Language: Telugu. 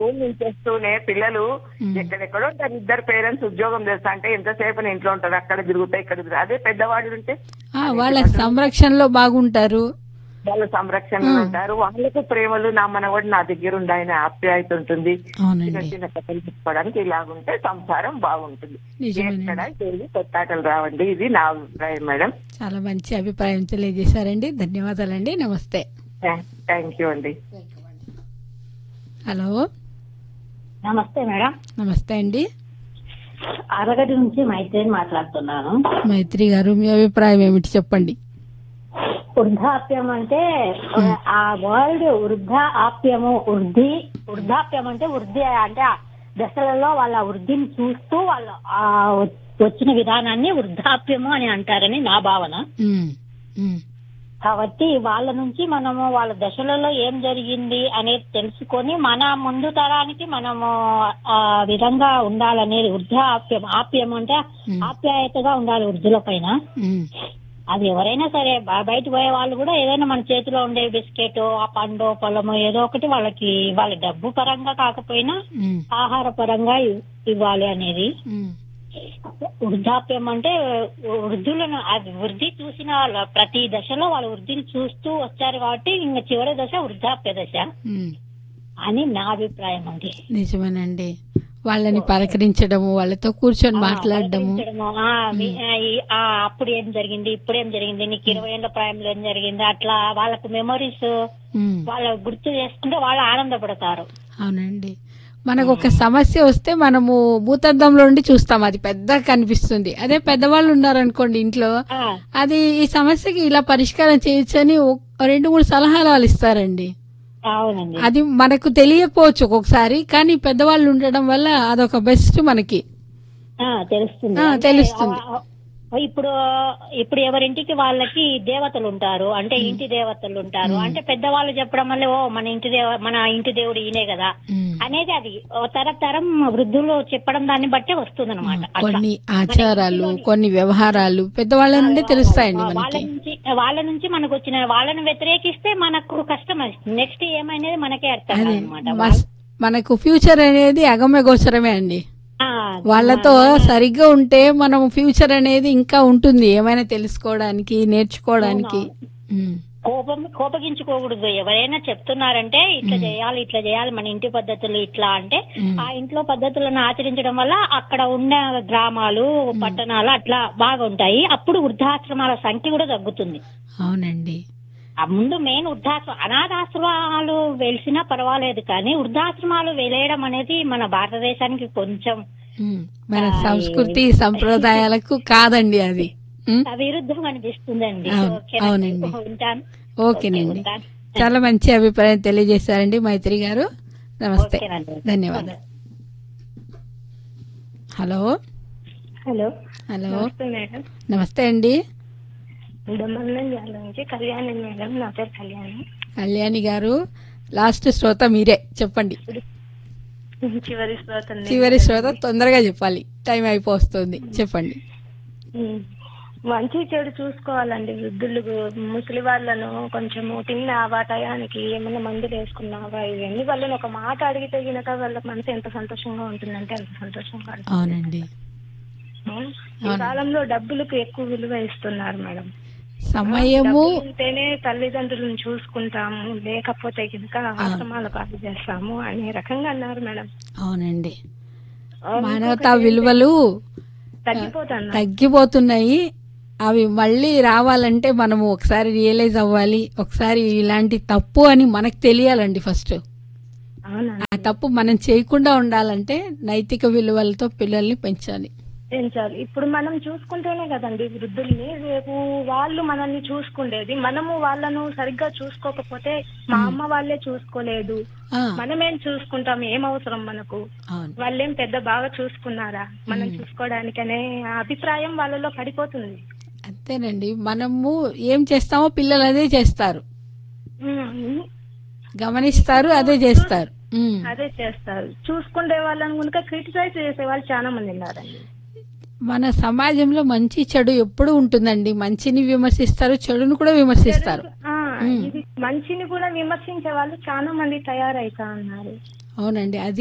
స్కూల్ నుంచి వస్తూనే పిల్లలు మ్మ్. ఎక్కడెక్కడో ఉంటారు ఇద్దరు పేరెంట్స్ ఉద్యోగం చేస్తా అంటే ఎంతసేపు ఇంట్లో ఉంటారు అక్కడ తిరుగుతాయి ఇక్కడ తిరుగుతాయి అదే పెద్దవాళ్ళు ఉంటే ఆ, వాళ్ళ సంరక్షణలో బాగుంటారు వాళ్ళ సంరక్షణ మ్మ్. ఉంటారు వాళ్ళకు ప్రేమలు నా మనవాడు నా దగ్గర ఉండి ఆయన ఆప్యాయత ఉంటుంది చిన్న అవునండి చిన్న కథలు చెప్పుకోవడానికి ఇలాగుంటే సంసారం బాగుంటుంది నిజమేనండి ఎక్కడ వెళ్ళి కొత్తాటలు రావండి ఇది నా అభిప్రాయం మేడం చాలా మంచి అభిప్రాయం తెలియజేశారండి ధన్యవాదాలండి నమస్తే థ్యాంక్ యూ అండి హలో నమస్తే మేడం నమస్తే అండి అరగటి నుంచి మైత్రిని మాట్లాడుతున్నాను మైత్రి గారు మీ అభిప్రాయం ఏమిటి చెప్పండి వృద్ధాప్యం అంటే ఆ వర్డ్ వృద్ధ ఆప్యము వృద్ధి వృద్ధాప్యం అంటే వృద్ధి అంటే ఆ దశలలో వాళ్ళ వృద్ధిని చూస్తూ వాళ్ళ ఆ వచ్చిన విధానాన్ని వృద్ధాప్యము అని అంటారని నా భావన ఉమ్, ఉమ్, కాబట్టి వాళ్ళ నుంచి మనము వాళ్ళ దశలలో ఏం జరిగింది అనేది తెలుసుకొని మన ముందు తరానికి మనము ఆ విధంగా ఉండాలనేది వృద్ధాప్యం ఆప్యం అంటే ఉమ్, ఆప్యాయతగా ఉండాలి వృద్ధుల పైన ఉమ్, అది ఎవరైనా సరే బ- బయట పోయే వాళ్ళు కూడా ఏదైనా మన చేతిలో ఉండే బిస్కెట్ ఆ పండు పొలము ఏదో ఒకటి వాళ్ళకి వాళ్ళ డబ్బు పరంగా కాకపోయినా ఉమ్, ఆహార పరంగా ఇవ్- ఇవ్వాలి అనేది ఉమ్, వృద్ధాప్యం అంటే వృద్ధులను అది వృద్ధి చూసిన వాళ్ళ ప్రతి దశలో వాళ్ళ వృద్ధిని చూస్తూ వచ్చారు కాబట్టి ఇంకా చివరి దశ వృద్ధాప్య దశ ఉమ్. అని నా అభిప్రాయం అండి నిజమేనండి వాళ్ళని పలకరించడము వాళ్ళతో కూర్చొని మాట్లాడడము పలకరించడము, ఆ, మీ- ఆ, ఈ- ఆ, అప్పుడు ఏం జరిగింది ఇప్పుడు ఏం జరిగింది నీకు ఇరవై ఏళ్ల ప్రాయంలో ఏం జరిగింది అట్లా వాళ్ళకు మెమరీస్ ఉమ్, వాళ్ళ గుర్తు చేసుకుంటే వాళ్ళు ఆనందపడతారు అవునండి మనకు ఒక సమస్య వస్తే మనము భూతద్దంలో నుండి చూస్తాం అది పెద్దగా కనిపిస్తుంది అదే పెద్దవాళ్ళు ఉన్నారనుకోండి ఇంట్లో ఆ, అది ఈ సమస్యకి ఇలా పరిష్కారం చేయొచ్చు అని ఒక- రెండు మూడు సలహాలు వాళ్ళు ఇస్తారండి అవునండి అది మనకు తెలియకపోవచ్చు ఒక్కొక్కసారి కానీ పెద్దవాళ్ళు ఉండడం వల్ల అదొక బెస్ట్ మనకి ఆ, తెలుస్తుంది ఆ, అంటే తెలుస్తుంది. ఆ, ఇప్పుడు ఇప్పుడు ఎవరింటికి వాళ్ళకి దేవతలు ఉంటారు అంటే ఇంటి దేవతలు ఉంటారు అంటే పెద్దవాళ్ళు చెప్పడం వల్ల ఓ మన ఇంటి దేవ మన ఇంటి దేవుడు ఈయనే కదా ఉమ్. అనేది అది ఓ తరతరం వృద్ధులు చెప్పడం దాన్ని బట్టే వస్తుంది అనమాట కొన్ని ఆచారాలు కొన్ని వ్యవహారాలు పెద్దవాళ్ళ నుండి తెలుస్తాయండి వాళ్ళ మనకి నుంచి వాళ్ళ నుంచి మనకు వచ్చిన వాళ్ళని వ్యతిరేకిస్తే మనకు కష్టం నెక్స్ట్ ఏమనేది మనకే అర్థం అదే అనమాట మస్- మనకు ఫ్యూచర్ అనేది అగమ్య గోచరమే అండి వాళ్ళతో సరిగ్గా ఉంటే మనం ఫ్యూచర్ అనేది ఇంకా ఉంటుంది ఏమైనా తెలుసుకోవడానికి నేర్చుకోవడానికి ఉమ్, కోపం కోపగించుకోకూడదు ఎవరైనా చెప్తున్నారంటే ఇట్లా చేయాలి ఇట్లా చేయాలి మన ఇంటి పద్ధతులు ఇట్లా అంటే ఉమ్. ఆ ఇంట్లో పద్ధతులను ఆచరించడం వల్ల అక్కడ ఉన్న గ్రామాలు పట్టణాలు అట్లా బాగా ఉంటాయి అప్పుడు వృద్ధాశ్రమాల సంఖ్య కూడా తగ్గుతుంది అవునండి ఆ ముందు మెయిన్ వృద్ధాశ్రమ అనాథాశ్రమాలు వెలిసినా పర్వాలేదు కానీ వృద్ధాశ్రమాలు వెలేయడం అనేది మన భారతదేశానికి కొంచెం ఉమ్, మన సంస్కృతి సంప్రదాయాలకు కాదండి అది ఉమ్, విరుద్ధం అనిపిస్తుందండి అవును, ఓకేనండి. అవునండి. ఉంటాను ఓకేనండి ఉంటాను. చాలా మంచి అభిప్రాయం తెలియజేశారండి మైత్రి గారు నమస్తే ఓకేనండి. ధన్యవాదాలు హలో హలో హలో నమస్తే మేడం నమస్తే అండి దమ్మల్లం జిల్లా నుంచి కళ్యాణి మేడం నా పేరు కళ్యాణి కళ్యాణి గారు లాస్ట్ శ్రోత మీరే చెప్పండి చివరి శ్రోతం చివరి శ్రోత తొందరగా చెప్పాలి టైం అయిపోతుంది చెప్పండి మంచి చెడు చూసుకోవాలండి వృద్ధులు ముసలి వాళ్ళను కొంచెము తిన్నావా టయానికి ఏమైనా మందులు వేసుకున్నావా ఇవన్నీ వాళ్ళని ఒక మాట అడిగితే గినక వాళ్ళ మనసు ఎంత సంతోషంగా ఉంటుందంటే అంత సంతోషంగా ఉంటుంది. అవునండి ఉం? ఈ కాలంలో డబ్బులకు ఎక్కువ విలువ ఇస్తున్నారు మేడం సమయము డబ్బులు ఉంటేనే తల్లిదండ్రులను చూసుకుంటాము లేకపోతే కనుక ఆశ్రమాల పాలు చేస్తాము అనే రకంగా అన్నారు మేడం అవునండి మానవతా విలువలు తగ్గిపోతున్నారు తగ్గిపోతున్నాయి అవి మళ్ళీ రావాలంటే మనము ఒకసారి రియలైజ్ అవ్వాలి ఒకసారి ఇలాంటి తప్పు అని మనకు తెలియాలండి ఫస్ట్ అవునా ఆ తప్పు మనం చేయకుండా ఉండాలంటే నైతిక విలువలతో పిల్లల్ని పెంచాలి పెంచాలి ఇప్పుడు మనం చూసుకుంటేనే కదండి వృద్ధుల్ని రేపు వాళ్ళు మనల్ని చూసుకుండేది మనము వాళ్ళను సరిగ్గా చూసుకోకపోతే మా అమ్మ వాళ్ళే చూసుకోలేదు ఆ, మనమేం చూసుకుంటాం ఏం అవసరం మనకు అవును వాళ్ళేం పెద్ద బాగా చూసుకున్నారా మనం చూసుకోవడానికనే ఆ అభిప్రాయం వాళ్ళలో పడిపోతుంది అంతేనండి మనము ఏం చేస్తామో పిల్లలు అదే చేస్తారు ఉమ్, గమనిస్తారు అదే చేస్తారు ఉమ్. అదే చేస్తారు చూసుకుండే వాళ్ళని కనుక క్రిటిసైజ్ చేసే వాళ్ళు చాలా మంది ఉన్నారండి మన సమాజంలో మంచి చెడు ఎప్పుడు ఉంటుందండి మంచిని విమర్శిస్తారు చెడును కూడా విమర్శిస్తారు ఆ, ఇది మంచిని కూడా విమర్శించే వాళ్ళు చాలా మంది తయారైతా ఉన్నారు అవునండి అది